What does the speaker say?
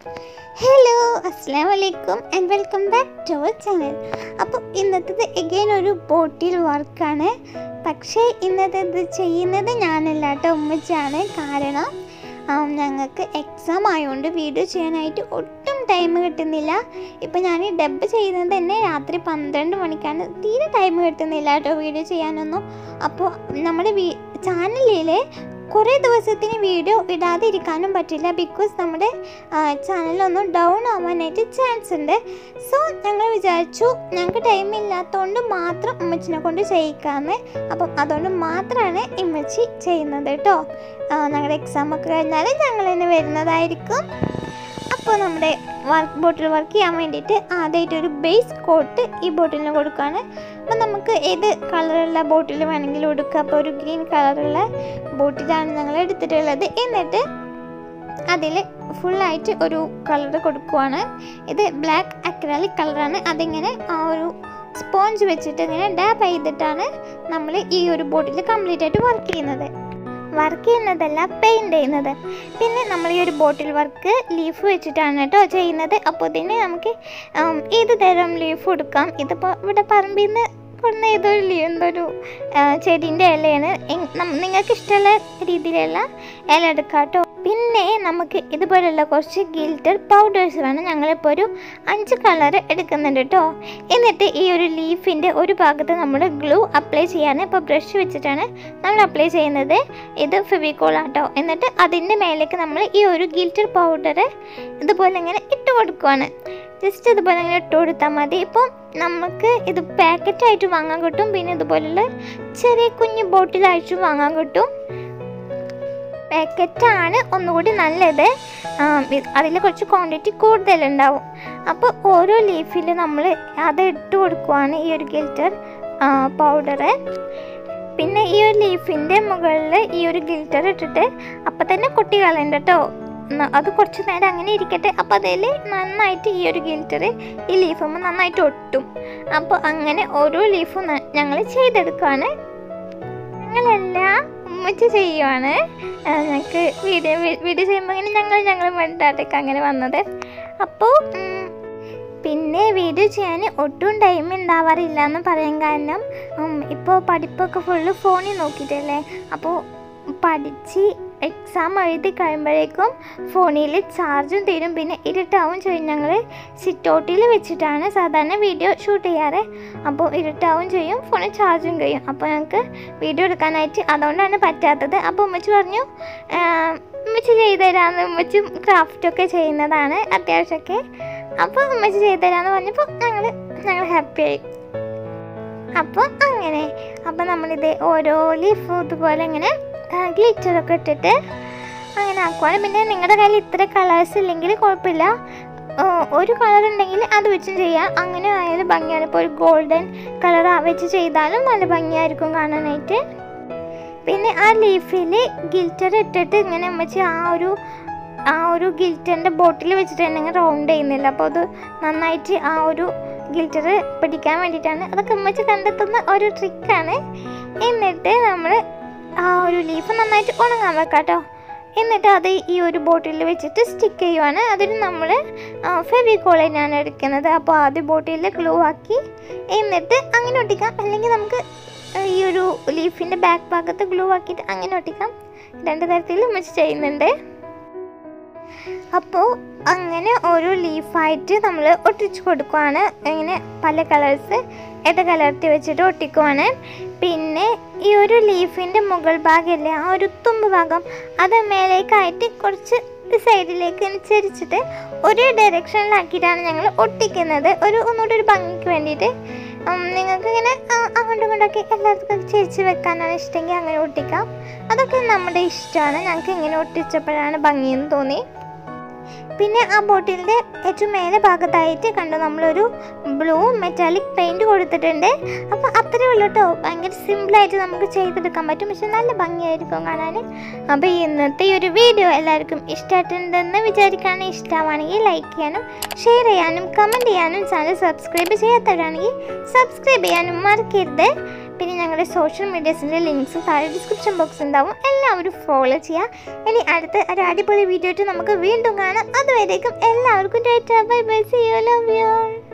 hello അസ്സാം വലൈക്കും and welcome back to our channel അപ്പോൾ ഇന്നത്തേത് എഗെയിൻ ഒരു ബോട്ടിൽ വർക്കാണ് പക്ഷേ ഇന്നത്തെ ഇത് ചെയ്യുന്നത് ഞാനല്ല കേട്ടോ ഉമ്മച്ചാണ് കാരണം ആം, ഞങ്ങൾക്ക് എക്സാം ആയതുകൊണ്ട് വീഡിയോ ചെയ്യാനായിട്ട് ഒട്ടും ടൈം കിട്ടുന്നില്ല ഇപ്പം ഞാൻ ഡബ് ചെയ്യുന്നത് തന്നെ രാത്രി പന്ത്രണ്ട് മണിക്കാണ് തീരെ ടൈം കിട്ടുന്നില്ല കേട്ടോ വീഡിയോ ചെയ്യാനൊന്നും അപ്പോൾ നമ്മുടെ വീ ചാനലിൽ കുറേ ദിവസത്തിന് വീഡിയോ ഇടാതിരിക്കാനും പറ്റില്ല ബിക്കോസ് നമ്മുടെ ചാനലൊന്നും ഡൗൺ ആവാനായിട്ട് ചാൻസ് ഉണ്ട് സോ ഞങ്ങൾ വിചാരിച്ചു ഞങ്ങൾക്ക് ടൈം ഇല്ലാത്തതുകൊണ്ട് മാത്രം ഉമ്മച്ചിനെ കൊണ്ട് ചെയ്യിക്കാമെന്ന് അപ്പം അതുകൊണ്ട് മാത്രമാണ് ഇമ്മച്ചി ചെയ്യുന്നത് കേട്ടോ ഞങ്ങളുടെ എക്സാം ഒക്കെ കഴിഞ്ഞാൽ ഞങ്ങൾ തന്നെ വരുന്നതായിരിക്കും അപ്പോൾ നമ്മുടെ വർക്ക് ബോട്ടിൽ വർക്ക് ചെയ്യാൻ വേണ്ടിയിട്ട് ആദ്യമായിട്ട് ഒരു ബേസ് കോട്ട് ഈ ബോട്ടിലിന് കൊടുക്കുകയാണ് അപ്പോൾ നമുക്ക് ഏത് കളറുള്ള ബോട്ടിൽ വേണമെങ്കിലും എടുക്കാം അപ്പോൾ ഒരു ഗ്രീൻ കളറുള്ള ബോട്ടിലാണ് ഞങ്ങൾ എടുത്തിട്ടുള്ളത് എന്നിട്ട് അതിൽ ഫുള്ളായിട്ട് ഒരു കളർ കൊടുക്കുവാണ് ഇത് ബ്ലാക്ക് അക്രാലിക് കളറാണ് അതിങ്ങനെ ആ ഒരു സ്പോഞ്ച് വെച്ചിട്ട് ഇങ്ങനെ ഡാപ്പ് ചെയ്തിട്ടാണ് നമ്മൾ ഈ ഒരു ബോട്ടിൽ കംപ്ലീറ്റ് ആയിട്ട് വർക്ക് ചെയ്യുന്നത് വർക്ക് ചെയ്യുന്നതല്ല പെയിൻറ് ചെയ്യുന്നത് പിന്നെ നമ്മൾ ഈ ഒരു ബോട്ടിൽ വർക്ക് ലീഫ് വെച്ചിട്ടാണ് കേട്ടോ ചെയ്യുന്നത് അപ്പോൾ ഇതിന് നമുക്ക് ഉം, ഏത് തരം ലീഫ് എടുക്കാം ഇതിപ്പോൾ ഇവിടെ പറമ്പിൽ നിന്ന് കൊണ്ടുവന്ന ഏതൊരു ലീ എന്തൊരു ചെടീൻ്റെ ഇലയാണ് എങ്- നം- നിങ്ങൾക്ക് ഇഷ്ടമുള്ള രീതിയിലുള്ള ഇല എടുക്കാം കേട്ടോ പിന്നെ നമുക്ക് ഇതുപോലുള്ള കുറച്ച് ഗിൽറ്റർ പൗഡേഴ്സ് വേണം ഞങ്ങളിപ്പോൾ ഒരു അഞ്ച് കളർ എടുക്കുന്നുണ്ട് കേട്ടോ എന്നിട്ട് ഈ ഒരു ലീഫിൻ്റെ ഒരു ഭാഗത്ത് നമ്മൾ ഗ്ലൂ അപ്ലൈ ചെയ്യാണ് ഇപ്പോൾ ബ്രഷ് വെച്ചിട്ടാണ് നമ്മൾ അപ്ലൈ ചെയ്യുന്നത് ഇത് ഫെവിക്കോൾ ആട്ടോ എന്നിട്ട് അതിൻ്റെ മേലേക്ക് നമ്മൾ ഈ ഒരു ഗിൽറ്റർ പൗഡർ ഇതുപോലെ ഇങ്ങനെ ഇട്ട് കൊടുക്കുവാണ് ജസ്റ്റ് ഇതുപോലെ ഇങ്ങനെ ഇട്ട് കൊടുത്താൽ മതി ഇപ്പം നമുക്ക് ഇത് പാക്കറ്റായിട്ട് വാങ്ങാൻ കിട്ടും പിന്നെ ഇതുപോലുള്ള ചെറിയ കുഞ്ഞു ബോട്ടിലായിട്ടും വാങ്ങാൻ കിട്ടും പാക്കറ്റാണ് ഒന്നുകൂടി നല്ലത് അതിൽ കുറച്ച് ക്വാണ്ടിറ്റി കൂടുതലുണ്ടാവും അപ്പോൾ ഓരോ ലീഫിൽ നമ്മൾ അത് ഇട്ട് കൊടുക്കുവാണ് ഈ ഒരു ഗിൽറ്റർ പൗഡർ പിന്നെ ഈ ഒരു ലീഫിൻ്റെ മുകളിൽ ഈ ഒരു ഗിൽറ്റർ ഇട്ടിട്ട് അപ്പം തന്നെ കൊട്ടി കളയണ്ട കേട്ടോ ന- അത് കുറച്ച് നേരം അങ്ങനെ ഇരിക്കട്ടെ അപ്പോൾ അതിൽ നന്നായിട്ട് ഈ ഒരു ഗിൽറ്റർ ഈ ലീഫുമ്പോൾ നന്നായിട്ട് ഒട്ടും അപ്പോൾ അങ്ങനെ ഓരോ ലീഫും ഞങ്ങൾ ചെയ്തെടുക്കുകയാണ് ഞങ്ങളെല്ലാം ഉമ്മച്ച് ചെയ്യുവാണ് ആ, ഞങ്ങൾക്ക് വീഡിയോ വീഡിയോ ചെയ്യുമ്പോൾ ഇങ്ങനെ ഞങ്ങൾ ഞങ്ങൾ വേണ്ടിയിട്ടൊക്കെ അങ്ങനെ വന്നത് അപ്പോൾ ഉം, പിന്നെ വീഡിയോ ചെയ്യാൻ ഒട്ടും ടൈം ഉണ്ടാവാറില്ല എന്ന് പറയാൻ കാരണം ഇപ്പോൾ പഠിപ്പൊക്കെ ഫുള്ള് ഫോണിൽ നോക്കിയിട്ടല്ലേ അപ്പോൾ പഠിച്ച് എക്സാം എഴുതി കഴിയുമ്പോഴേക്കും ഫോണിൽ ചാർജും തീരും പിന്നെ ഇരുട്ടാവും ചെയ്യും ഞങ്ങൾ സിറ്റൗട്ടിൽ വെച്ചിട്ടാണ് സാധാരണ വീഡിയോ ഷൂട്ട് ചെയ്യാറ് അപ്പോൾ ഇരുട്ടാവും ചെയ്യും ഫോണിൽ ചാർജും കഴിയും അപ്പോൾ ഞങ്ങൾക്ക് വീഡിയോ എടുക്കാനായിട്ട് അതുകൊണ്ടാണ് പറ്റാത്തത് അപ്പോൾ ഉമ്മച്ചി പറഞ്ഞു "ആം, ഉമ്മച്ചി ചെയ്തു തരാമെന്ന് ഉമ്മച്ചി ക്രാഫ്റ്റൊക്കെ ചെയ്യുന്നതാണ് അത്യാവശ്യമൊക്കെ അപ്പോൾ ഉമ്മച്ചി ചെയ്തു തരാമെന്ന് പറഞ്ഞപ്പോൾ ഞങ്ങൾ ഞങ്ങൾ ഹാപ്പിയായി അപ്പോൾ അങ്ങനെ അപ്പോൾ നമ്മളിത് ഓരോ ലീഫും ഇതുപോലെ ഇങ്ങനെ ഗ്ലിറ്ററൊക്കെ ഇട്ടിട്ട് അങ്ങനെ ആക്കുവാണ് പിന്നെ നിങ്ങളുടെ കയ്യിൽ ഇത്ര കളേഴ്സ് ഇല്ലെങ്കിൽ കുഴപ്പമില്ല ആ, ഒരു കളർ ഉണ്ടെങ്കിൽ അത് വെച്ചും ചെയ്യാം അങ്ങനെ ആയാലും ഭംഗിയാണ് ഇപ്പോൾ ഒരു ഗോൾഡൻ കളർ വെച്ച് ചെയ്താലും നല്ല ഭംഗിയായിരിക്കും കാണാനായിട്ട് പിന്നെ ആ ലീഫിൽ ഗിൽറ്റർ ഇട്ടിട്ട് ഇങ്ങനെ അമ്മച്ചി ആ ഒരു ആ ഒരു ഗിൽറ്ററിൻ്റെ ബോട്ടിൽ വെച്ചിട്ട് തന്നെ റൗണ്ട് ചെയ്യുന്നില്ല അപ്പോൾ അത് നന്നായിട്ട് ആ ഒരു ഗിൽറ്റർ പിടിക്കാൻ വേണ്ടിയിട്ടാണ് അതൊക്കെ അമ്മച്ചി കണ്ടെത്തുന്ന ഒരു ട്രിക്കാണ് എന്നിട്ട് നമ്മൾ ആ ഒരു ലീഫ് നന്നായിട്ട് ഉണങ്ങാൻ വെക്കാം കേട്ടോ എന്നിട്ട് അത് ഈ ഒരു ബോട്ടിൽ വെച്ചിട്ട് സ്റ്റിക്ക് ചെയ്യുവാണ് അതിന് നമ്മൾ ഫെവിക്കോൾ തന്നെയാണ് എടുക്കുന്നത് അപ്പോൾ ആദ്യം ബോട്ടിൽ ഗ്ലൂ ആക്കി എന്നിട്ട് അങ്ങനെ ഒട്ടിക്കാം അല്ലെങ്കിൽ നമുക്ക് ഈ ഒരു ലീഫിൻ്റെ ബാക്ക് ഭാഗത്ത് ഗ്ലൂ ആക്കിയിട്ട് അങ്ങനെ ഒട്ടിക്കാം രണ്ട് തരത്തിൽ വെച്ച് ചെയ്യുന്നുണ്ട് അപ്പോൾ അങ്ങനെ ഓരോ ലീഫായിട്ട് നമ്മൾ ഒട്ടിച്ചു കൊടുക്കുവാണ് ഇങ്ങനെ പല കളേഴ്സ് ഏത് കളർത്തി വെച്ചിട്ട് ഒട്ടിക്കുവാണ് പിന്നെ ഈ ഒരു ലീഫിൻ്റെ മുകൾ ഭാഗമല്ലേ ആ ഒരു തുമ്പ് ഭാഗം അത് മേലേക്കായിട്ട് കുറച്ച് സൈഡിലേക്ക് ഇങ്ങനെ ചരിച്ചിട്ട് ഒരേ ഡയറക്ഷനിലാക്കിയിട്ടാണ് ഞങ്ങൾ ഒട്ടിക്കുന്നത് ഒരു ഒന്നുകൂടി ഒരു ഭംഗിക്ക് വേണ്ടിയിട്ട് ഉം, നിങ്ങൾക്ക് ഇങ്ങനെ ആ, അങ്ങോട്ടും ഇങ്ങോട്ടൊക്കെ എല്ലാവർക്കും ചെരിച്ച് വെക്കാനാണ് ഇഷ്ടമെങ്കിൽ അങ്ങനെ ഒട്ടിക്കാം അതൊക്കെ നമ്മുടെ ഇഷ്ടമാണ് ഞങ്ങൾക്ക് ഇങ്ങനെ ഒട്ടിച്ചപ്പോഴാണ് ഭംഗിയെന്ന് തോന്നി പിന്നെ ആ ബോട്ടിലിൻ്റെ ഏറ്റവും മേലെ ഭാഗത്തായിട്ട് കണ്ടു നമ്മളൊരു ബ്ലൂ മെറ്റാലിക് പെയിൻറ് കൊടുത്തിട്ടുണ്ട് അപ്പോൾ അത്രയേ ഉള്ളൂ കേട്ടോ ഭയങ്കര സിമ്പിളായിട്ട് നമുക്ക് ചെയ്തെടുക്കാൻ പറ്റും പക്ഷെ നല്ല ഭംഗിയായിരിക്കും കാണാൻ അപ്പോൾ ഇന്നത്തെ ഈ ഒരു വീഡിയോ എല്ലാവർക്കും ഇഷ്ടമായിട്ടുണ്ടെന്ന് വിചാരിക്കുകയാണെങ്കിൽ ഇഷ്ടമാണെങ്കിൽ ലൈക്ക് ചെയ്യാനും ഷെയർ ചെയ്യാനും കമൻറ്റ് ചെയ്യാനും ചാനൽ സബ്സ്ക്രൈബ് ചെയ്യാത്തവരാണെങ്കിൽ സബ്സ്ക്രൈബ് ചെയ്യാനും മറക്കരുത് പിന്നെ ഞങ്ങളുടെ സോഷ്യൽ മീഡിയസിൻ്റെ ലിങ്ക്സ് താഴെ ഡിസ്ക്രിപ്ഷൻ ബോക്സ് ഉണ്ടാവും എല്ലാവരും ഫോളോ ചെയ്യുക ഇനി അടുത്ത ഒരു അടിപൊളി വീഡിയോ ആയിട്ട് നമുക്ക് വീണ്ടും കാണാം അതുവരേക്കും എല്ലാവർക്കും bye bye see you love U